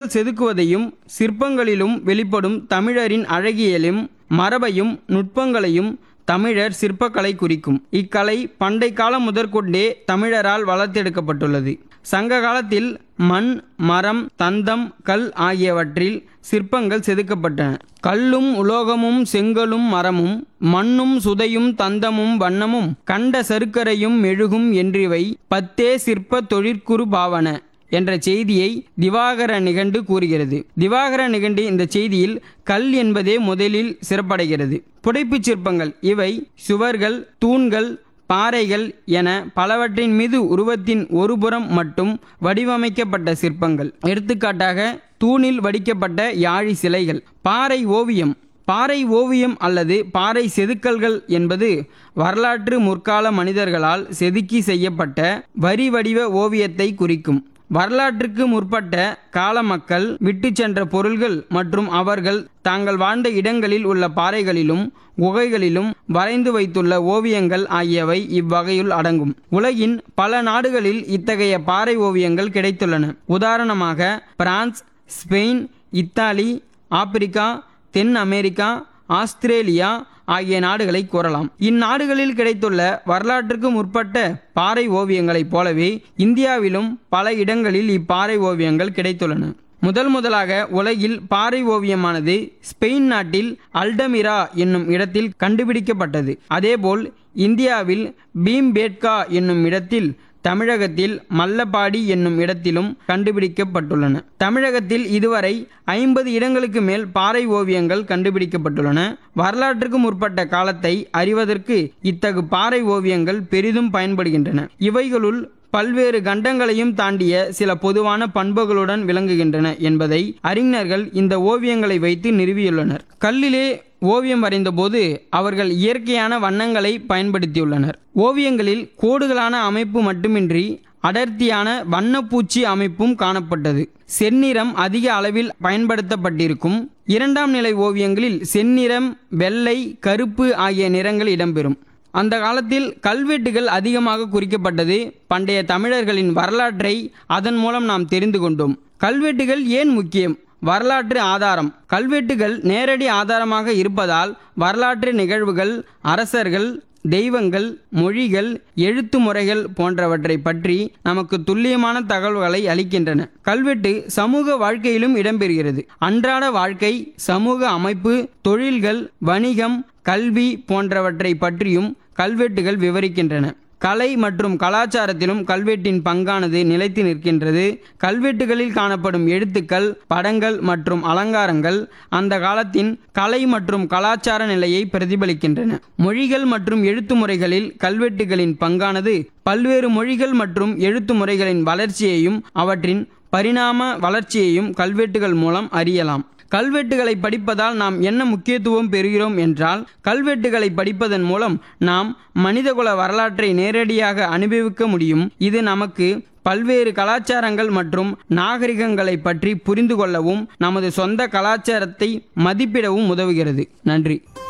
சிற்பங்கள் செதுக்குவதையும் சிற்பங்களிலும் வெளிப்படும் தமிழரின் அழகியலும் மரபையும் நுட்பங்களையும் தமிழர் சிற்பக்கலை குறிக்கும் இக்கலை பண்டை காலம் முதற்கொண்டே தமிழரால் வளர்த்தெடுக்கப்பட்டுள்ளது சங்க காலத்தில் மண் மரம் தந்தம் கல் ஆகியவற்றில் சிற்பங்கள் செதுக்கப்பட்டன கல்லும் உலோகமும் செங்கலும் மரமும் மண்ணும் சுதையும் தந்தமும் வண்ணமும் கண்ட சருக்கரையும் மெழுகும் என்றிவை பத்தே சிற்ப தொழிற்குறு பாவன என்ற செய்தியை திவாகர நிகண்டு கூறுகிறது திவாகர நிகண்டு இந்த செய்தியில் கல் என்பதே முதலில் சிறப்படைகிறது புடைப்புச் சிற்பங்கள் இவை சுவர்கள் தூண்கள் பாறைகள் என பலவற்றின் மீது உருவத்தின் ஒரு புறம் மட்டும் வடிவமைக்கப்பட்ட சிற்பங்கள் எடுத்துக்காட்டாக தூணில் வடிக்கப்பட்ட யாழி சிலைகள் பாறை ஓவியம் பாறை ஓவியம் அல்லது பாறை செதுக்கல்கள் என்பது வரலாற்று முற்கால மனிதர்களால் செதுக்கி செய்யப்பட்ட வரி வடிவ ஓவியத்தை குறிக்கும் வரலாற்றுக்கு முற்பட்ட கால மக்கள் விட்டு சென்ற பொருள்கள் மற்றும் அவர்கள் தாங்கள் வாழ்ந்த இடங்களில் உள்ள பாறைகளிலும் குகைகளிலும் வரைந்து வைத்துள்ள ஓவியங்கள் ஆகியவை இவ்வகையுள் அடங்கும் உலகின் பல நாடுகளில் இத்தகைய பாறை ஓவியங்கள் கிடைத்துள்ளன உதாரணமாக பிரான்ஸ் ஸ்பெயின் இத்தாலி ஆப்பிரிக்கா தென் அமெரிக்கா ஆஸ்திரேலியா ஆகிய நாடுகளை கூறலாம் இந்நாடுகளில் கிடைத்துள்ள வரலாற்றுக்கு முற்பட்ட பாறை ஓவியங்களைப் போலவே இந்தியாவிலும் பல இடங்களில் இப்பாறை ஓவியங்கள் கிடைத்துள்ளன முதல் முதலாக உலகில் பாறை ஓவியமானது ஸ்பெயின் நாட்டில் அல்டமிரா என்னும் இடத்தில் கண்டுபிடிக்கப்பட்டது அதேபோல் இந்தியாவில் பீம்பேட்கா என்னும் இடத்தில் தமிழகத்தில் மல்லபாடி என்னும் இடத்திலும் கண்டுபிடிக்கப்பட்டுள்ளன தமிழகத்தில் இதுவரை ஐம்பது இடங்களுக்கு மேல் பாறை ஓவியங்கள் கண்டுபிடிக்கப்பட்டுள்ளன வரலாற்றுக்கு முற்பட்ட காலத்தை அறிவதற்கு இத்தகு பாறை ஓவியங்கள் பெரிதும் பயன்படுகின்றன இவைகளுள் பல்வேறு கண்டங்களையும் தாண்டிய சில பொதுவான பண்புகளுடன் விளங்குகின்றன என்பதை அறிஞர்கள் இந்த ஓவியங்களை வைத்து நிறுவியுள்ளனர் கல்லிலே ஓவியம் வரைந்தபோது அவர்கள் இயற்கையான வண்ணங்களை பயன்படுத்தியுள்ளனர் ஓவியங்களில் கோடுகளான அமைப்பு மட்டுமின்றி அடர்த்தியான வண்ணப்பூச்சி அமைப்பும் காணப்பட்டது செந்நிறம் அதிக அளவில் பயன்படுத்தப்பட்டிருக்கும் இரண்டாம் நிலை ஓவியங்களில் செந்நிறம் வெள்ளை கருப்பு ஆகிய நிறங்கள் இடம்பெறும் அந்த காலத்தில் கல்வெட்டுகள் அதிகமாக குறிக்கப்பட்டது பண்டைய தமிழர்களின் வரலாற்றை அதன் மூலம் நாம் தெரிந்து கொண்டோம் கல்வெட்டுகள் ஏன் முக்கியம் வரலாற்று ஆதாரம் கல்வெட்டுகள் நேரடி ஆதாரமாக இருப்பதால் வரலாற்று நிகழ்வுகள் அரசர்கள் தெய்வங்கள் மொழிகள் எழுத்து முறைகள் போன்றவற்றை பற்றி நமக்கு துல்லியமான தகவல்களை அளிக்கின்றன கல்வெட்டு சமூக வாழ்க்கையிலும் இடம்பெறுகிறது அன்றாட வாழ்க்கை சமூக அமைப்பு தொழில்கள் வணிகம் கல்வி போன்றவற்றை பற்றியும் கல்வெட்டுகள் விவரிக்கின்றன கலை மற்றும் கலாச்சாரத்திலும் கல்வெட்டின் பங்கானது நிலைத்து நிற்கின்றது கல்வெட்டுகளில் காணப்படும் எழுத்துக்கள் படங்கள் மற்றும் அலங்காரங்கள் அந்த காலத்தின் கலை மற்றும் கலாச்சார நிலையை பிரதிபலிக்கின்றன மொழிகள் மற்றும் எழுத்து முறைகளில் கல்வெட்டுகளின் பங்கானது பல்வேறு மொழிகள் மற்றும் எழுத்து முறைகளின் வளர்ச்சியையும் அவற்றின் பரிணாம வளர்ச்சியையும் கல்வெட்டுகள் மூலம் அறியலாம் கல்வெட்டுகளை படிப்பதால் நாம் என்ன முக்கியத்துவம் பெறுகிறோம் என்றால் கல்வெட்டுகளை படிப்பதன் மூலம் நாம் மனிதகுல வரலாற்றை நேரடியாக அனுபவிக்க முடியும் இது நமக்கு பல்வேறு கலாச்சாரங்கள் மற்றும் நாகரிகங்களை பற்றி புரிந்து கொள்ளவும் நமது சொந்த கலாச்சாரத்தை மதிப்பிடவும் உதவுகிறது நன்றி